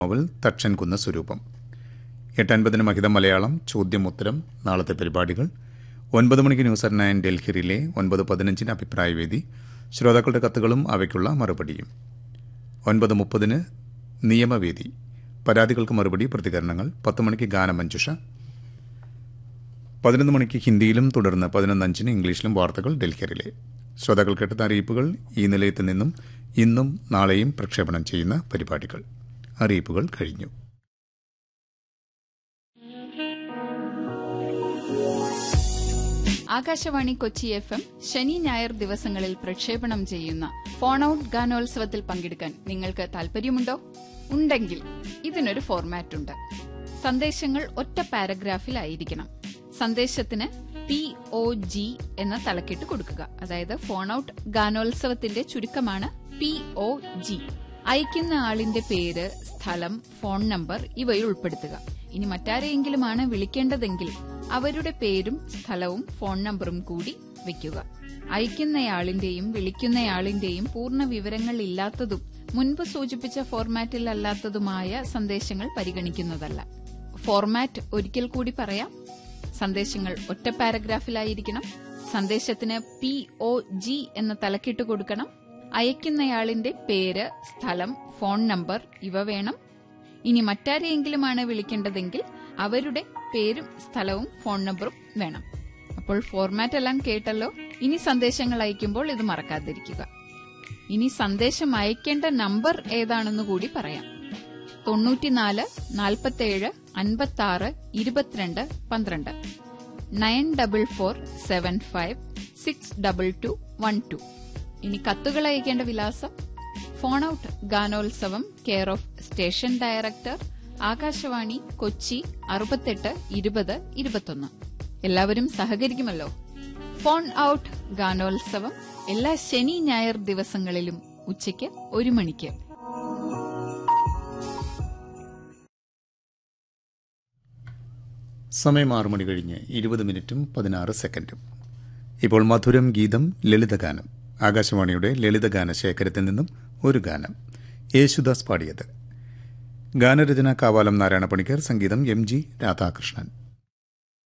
novel തക്ഷൻ കുന്ന സ്വരൂപം എട്ടൻപതിന് മഹിതം മലയാളം ചോദ്യം ഉത്തരം നാളത്തെ പരിപാടികൾ ഒൻപത് മണിക്ക് ന്യൂസ് അറ്റ് നയൻ ഡൽഹിയിലെ ഒൻപത് പതിനഞ്ചിന് അഭിപ്രായവേദി ശ്രോതാക്കളുടെ കത്തുകളും അവയ്ക്കുള്ള മറുപടിയും ഒൻപത് മുപ്പതിന് നിയമവേദി പരാതികൾക്ക് മറുപടി പ്രതികരണങ്ങൾ പത്ത് മണിക്ക് ഗാനമഞ്ജുഷ പതിനൊന്ന് മണിക്ക് ഹിന്ദിയിലും തുടർന്ന് പതിനൊന്നഞ്ചിന് ഇംഗ്ലീഷിലും വാർത്തകൾ ഡൽഹിയിലെ ശ്രോതാക്കൾ കേട്ട അറിയിപ്പുകൾ ഈ നിലയത്തിൽ നിന്നും ഇന്നും നാളെയും പ്രക്ഷേപണം ചെയ്യുന്ന പരിപാടികൾ അറിയിപ്പുകൾ കഴിഞ്ഞു ആകാശവാണി കൊച്ചി എഫ് എം ശനി ഞായർ ദിവസങ്ങളിൽ പ്രക്ഷേപണം ചെയ്യുന്ന ഫോൺ ഔട്ട് ഗാനോത്സവത്തിൽ പങ്കെടുക്കാൻ നിങ്ങൾക്ക് താല്പര്യമുണ്ടോ ഉണ്ടെങ്കിൽ ഇതിനൊരു ഫോർമാറ്റ് ഉണ്ട് സന്ദേശങ്ങൾ ഒറ്റ പാരഗ്രാഫിലായിരിക്കണം സന്ദേശത്തിന് പി ഒ ജി എന്ന തലക്കെട്ട് കൊടുക്കുക അതായത് ഫോൺ ഔട്ട് ഗാനോത്സവത്തിന്റെ ചുരുക്കമാണ് പി ഒ ജി അയക്കുന്ന ആളിന്റെ പേര് സ്ഥലം ഫോൺ നമ്പർ ഇവയിൽ ഉൾപ്പെടുത്തുക ഇനി മറ്റാരെയെങ്കിലുമാണ് വിളിക്കേണ്ടതെങ്കിൽ അവരുടെ പേരും സ്ഥലവും ഫോൺ നമ്പറും കൂടി വെക്കുക അയക്കുന്നയാളിന്റെയും വിളിക്കുന്നയാളിന്റെയും പൂർണ്ണ വിവരങ്ങൾ ഇല്ലാത്തതും മുൻപ് സൂചിപ്പിച്ച ഫോർമാറ്റിൽ അല്ലാത്തതുമായ സന്ദേശങ്ങൾ പരിഗണിക്കുന്നതല്ല ഫോർമാറ്റ് ഒരിക്കൽ കൂടി പറയാം സന്ദേശങ്ങൾ ഒറ്റ പാരഗ്രാഫിലായിരിക്കണം സന്ദേശത്തിന് പി ഒ ജി എന്ന തലക്കിട്ട് കൊടുക്കണം അയക്കുന്നയാളിന്റെ പേര് സ്ഥലം ഫോൺ നമ്പർ ഇവ വേണം ഇനി മറ്റാരെയെങ്കിലുമാണ് വിളിക്കേണ്ടതെങ്കിൽ അവരുടെ പേരും സ്ഥലവും ഫോൺ നമ്പറും വേണം അപ്പോൾ ഫോർമാറ്റ് എല്ലാം കേട്ടല്ലോ ഇനി സന്ദേശങ്ങൾ അയക്കുമ്പോൾ ഇത് മറക്കാതിരിക്കുക ഇനി സന്ദേശം അയക്കേണ്ട നമ്പർ ഏതാണെന്ന് കൂടി പറയാം തൊണ്ണൂറ്റിനാല് നാൽപ്പത്തേഴ് അൻപത്തി ആറ് ഇരുപത്തിരണ്ട് പന്ത്രണ്ട് nine double four seven five six double two one two ഇനി കത്തുകൾ അയക്കേണ്ട വിലാസം ഫോൺ ഔട്ട് ഗാനോത്സവം care of station director Akashvani Kochi അറുപത്തെട്ട് ഇരുപത് ഇരുപത്തൊന്ന് എല്ലാവരും സഹകരിക്കുമല്ലോ ഫോൺ ഔട്ട് ഗാനോത്സവം എല്ലാ ശനി ഞായർ ദിവസങ്ങളിലും ഉച്ചയ്ക്ക് ഒരു മണിക്ക് സമയം ആറു മണി കഴിഞ്ഞ് ഇരുപത് മിനിറ്റും പതിനാറ് സെക്കൻഡും ഇപ്പോൾ മധുരം ഗീതം ലളിതഗാനം ആകാശവാണിയുടെ ലളിതഗാന ശേഖരത്തിൽ നിന്നും ഒരു ഗാനം യേശുദാസ് പാടിയത് ഗാനരചന കാവാലം നാരായണ പണിക്കർ സംഗീതം എം ജി രാധാകൃഷ്ണൻ